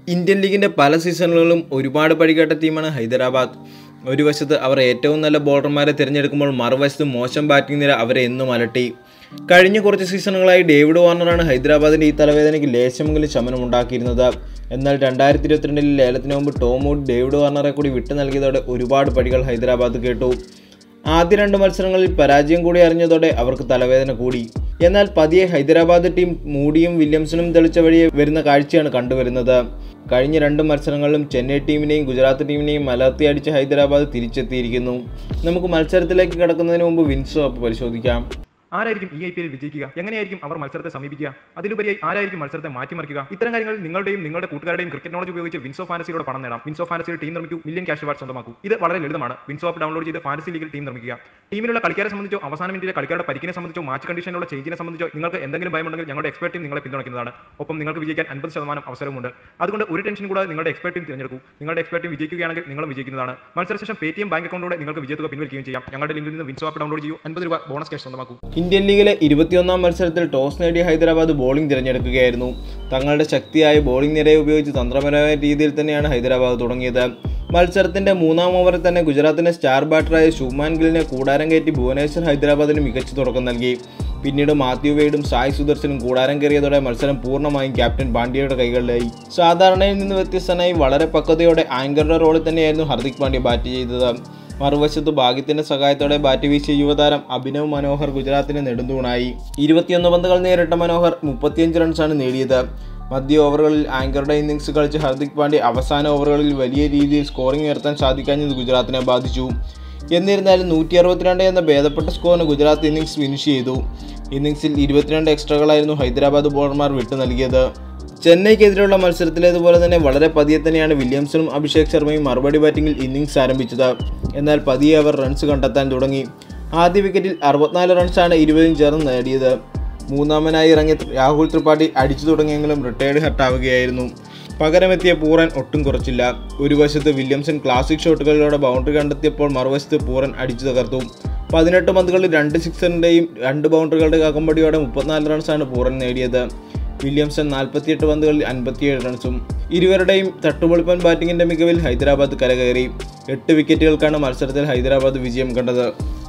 Indian ലീഗിൻ്റെ പല സീസണുകളിലും ഒരുപാട് പടികേട്ട ടീമാണ് ഹൈദരാബാദ് ഒരു വശത്ത് അവർ ഏറ്റവും നല്ല ബോളർമാരെ തിരഞ്ഞെടുക്കുമ്പോൾ മറുവശത്ത് മോശം ബാറ്റിംഗ് നിര അവരെ എന്നും അലട്ടി കഴിഞ്ഞ കുറച്ച് സീസണുകളായി ഡേവിഡ് വാർണറാണ് ഹൈദരാബാദിൻ്റെ ഈ തലവേദനയ്ക്ക് ലേശമെങ്കിലും ശമനമുണ്ടാക്കിയിരുന്നത് എന്നാൽ രണ്ടായിരത്തി ഇരുപത്തിരണ്ടിൽ ലേലത്തിന് മുമ്പ് ടോമൂഡ് ഡേവിഡ് വാർണറെ കൂടി വിട്ടു നൽകിയതോടെ ഒരുപാട് പടികൾ ഹൈദരാബാദ് കേട്ടു ആദ്യ രണ്ട് മത്സരങ്ങളിൽ പരാജയം കൂടി അറിഞ്ഞതോടെ അവർക്ക് തലവേദന കൂടി എന്നാൽ പതിയെ ഹൈദരാബാദ് ടീം മൂഡിയും വില്യംസണും തെളിച്ച വഴിയെ വരുന്ന കാഴ്ചയാണ് കണ്ടുവരുന്നത് കഴിഞ്ഞ രണ്ട് മത്സരങ്ങളിലും ചെന്നൈ ടീമിനെയും ഗുജറാത്ത് ടീമിനെയും മലർത്തി അടിച്ച ഹൈദരാബാദ് തിരിച്ചെത്തിയിരിക്കുന്നു നമുക്ക് മത്സരത്തിലേക്ക് കടക്കുന്നതിന് മുമ്പ് വിൻസോ അപ്പ് പരിശോധിക്കാം ആരായിരിക്കും ഈ ഐ പി എൽ വിജയിക്കുക എങ്ങനെയായിരിക്കും അവർ മത്സരത്തെ സമീപിക്കുക അതിലുപരിയായി ആരായിരിക്കും മത്സരത്തെ മാറ്റിമറിക്കുക ഇത്തരം കാര്യങ്ങളിൽ നിങ്ങളുടെയും നിങ്ങളുടെ കൂട്ടുകാരുടെയും ക്രിക്കറ്റ് നോളജ് ഉപയോഗിച്ച് വിൻസോ ഫാനസിയുടെ പണം നേടാം വിൻസോ ഫാനസിയിൽ ടീം നിർമ്മിക്കൂ മില്യൺ ക്യാഷ് അവാർഡ് സ്വന്തമാക്കൂ ഇത് വളരെ ലളിതമാണ് വിൻസോ ആപ്പ് ഡൗൺലോഡ് ചെയ്ത് ഫാനസി ലീഗിൽ ടീം നിർമ്മിക്കുക ടീമിലുള്ള കളിക്കാരെ സംബന്ധിച്ചോ അവസാന മിനിറ്റിലെ കളിക്കാരുടെ പരിക്കിനെ സംബന്ധിച്ചോ മാച്ച് കണ്ടീഷനിലുള്ള ചേഞ്ചിനെ സംബന്ധിച്ചോ നിങ്ങൾക്ക് എന്തെങ്കിലും ഭയമുണ്ടെങ്കിൽ ഞങ്ങളുടെ എക്സ്പെർട്ട് ടീം നിങ്ങളെ പിന്തുണയ്ക്കുന്നതാണ് ഒപ്പം നിങ്ങൾക്ക് വിജയിക്കാൻ അൻപത് ശതമാനം അവസരമുണ്ട് അതുകൊണ്ട് ഒരു ടെൻഷൻ കൂടാതെ നിങ്ങളുടെ എക്സ്പെർട്ട് ടീം തിരഞ്ഞെടുക്കൂ നിങ്ങളുടെ എക്സ്പെർട്ട് ടീം വിജയിക്കുകയാണെങ്കിൽ നിങ്ങളും വിജയിക്കുന്നതാണ് മത്സരശേഷം പേ ടി എം ബാങ്ക് അക്കൗണ്ടിലൂടെ നിങ്ങൾക്ക് വിജയത്തുക പിൻവലിക്കുകയും ചെയ്യാം ഞങ്ങളുടെ ലിങ്കിൽ നിന്ന് വിൻസോ ആപ്പ് ഡൗൺലോഡ് ചെയ്യൂ അൻപത് രൂപ ബോണസ് ക്യാഷ് സ്വന്തമാക്കൂ ഇന്ത്യൻ ലീഗിലെ ഇരുപത്തിയൊന്നാം മത്സരത്തിൽ ടോസ് നേടിയ ഹൈദരാബാദ് ബോളിംഗ് തിരഞ്ഞെടുക്കുകയായിരുന്നു തങ്ങളുടെ ശക്തിയായ ബോളിംഗ് നിരയെ ഉപയോഗിച്ച് തന്ത്രപരമായ രീതിയിൽ തന്നെയാണ് ഹൈദരാബാദ് തുടങ്ങിയത് മത്സരത്തിന്റെ മൂന്നാം ഓവറിൽ തന്നെ ഗുജറാത്തിന്റെ സ്റ്റാർ ബാറ്ററായ ശുഭ്മാൻ ഗില്ലിനെ കൂടാരം കയറ്റി ഭുവനേശ്വർ ഹൈദരാബാദിന് മികച്ച തുടക്കം നൽകി പിന്നീട് മാത്യു വെയ്ഡും സായ് സുദർശനും കൂടാരം കയറിയതോടെ മത്സരം പൂർണ്ണമായും ക്യാപ്റ്റൻ പാണ്ഡ്യയുടെ കൈകളിലായി സാധാരണയിൽ നിന്ന് വ്യത്യസ്തനായി വളരെ പക്വതയോടെ ആങ്കറുടെ റോളിൽ തന്നെയായിരുന്നു ഹർദിക് പാണ്ഡ്യ ബാറ്റ് ചെയ്തത് മറുവശത്ത് ഭാഗ്യത്തിന്റെ സഹായത്തോടെ ബാറ്റ് വീശിയ യുവതാരം അഭിനവ് മനോഹർ ഗുജറാത്തിന് നെടുന്തൂണായി ഇരുപത്തിയൊന്ന് പന്തുകൾ നേരിട്ട മനോഹർ മുപ്പത്തിയഞ്ച് റൺസാണ് നേടിയത് മധ്യ ഓവറുകളിൽ ആങ്കറുടെ ഇന്നിംഗ്സ് കളിച്ച് ഹർദിക് പാണ്ഡ്യ അവസാന ഓവറുകളിൽ വലിയ രീതിയിൽ സ്കോറിംഗ് ഉയർത്താൻ സാധിക്കാഞ്ഞത് ഗുജറാത്തിനെ ബാധിച്ചു എന്നിരുന്നാലും നൂറ്റി അറുപത്തിരണ്ട് എന്ന ഭേദപ്പെട്ട സ്കോറിന് ഗുജറാത്ത് ഇന്നിംഗ്സ് ഫിനിഷ് ചെയ്തു ഇന്നിംഗ്സിൽ ഇരുപത്തിരണ്ട് എക്സ്ട്രകളായിരുന്നു ഹൈദരാബാദ് ബോളർമാർ വിട്ടു നൽകിയത് ചെന്നൈക്കെതിരെയുള്ള മത്സരത്തിലേതുപോലെ തന്നെ വളരെ പതിയെ തന്നെയാണ് വില്യംസണും അഭിഷേക് ശർമ്മയും മറുപടി ബാറ്റിംഗിൽ ഇന്നിംഗ്സ് ആരംഭിച്ചത് എന്നാൽ പതിയെ അവർ റൺസ് കണ്ടെത്താൻ തുടങ്ങി ആദ്യ വിക്കറ്റിൽ അറുപത്തിനാല് റൺസാണ് ഇരുവരും ചേർന്ന് നേടിയത് മൂന്നാമനായി ഇറങ്ങിയ രാഹുൽ ത്രിപാഠി അടിച്ചു തുടങ്ങിയെങ്കിലും റിട്ടയർഡ് ഹർട്ടാവുകയായിരുന്നു പകരമെത്തിയ പൂറൻ ഒട്ടും കുറച്ചില്ല ഒരു വശത്ത് വില്യംസൺ ക്ലാസിക് ഷോട്ടുകളിലൂടെ ബൗണ്ടറി കണ്ടെത്തിയപ്പോൾ മറുവശത്ത് പൂറൻ അടിച്ചു തകർത്തു പതിനെട്ട് പന്തുകളിൽ രണ്ട് സിക്സറിൻ്റെയും രണ്ട് ബൗണ്ടറികളുടെ അകമ്പടിയോടെ മുപ്പത്തിനാല് റൺസാണ് പൂറൻ നേടിയത് വില്യംസൺ നാൽപ്പത്തിയെട്ട് പന്തുകളിൽ അൻപത്തിയേഴ് റൺസും ഇരുവരുടെയും തട്ടുപൊളിപ്പൻ ബാറ്റിംഗിന്റെ മികവിൽ ഹൈദരാബാദ് കരകയറി എട്ട് വിക്കറ്റുകൾക്കാണ് മത്സരത്തിൽ ഹൈദരാബാദ് വിജയം കണ്ടത്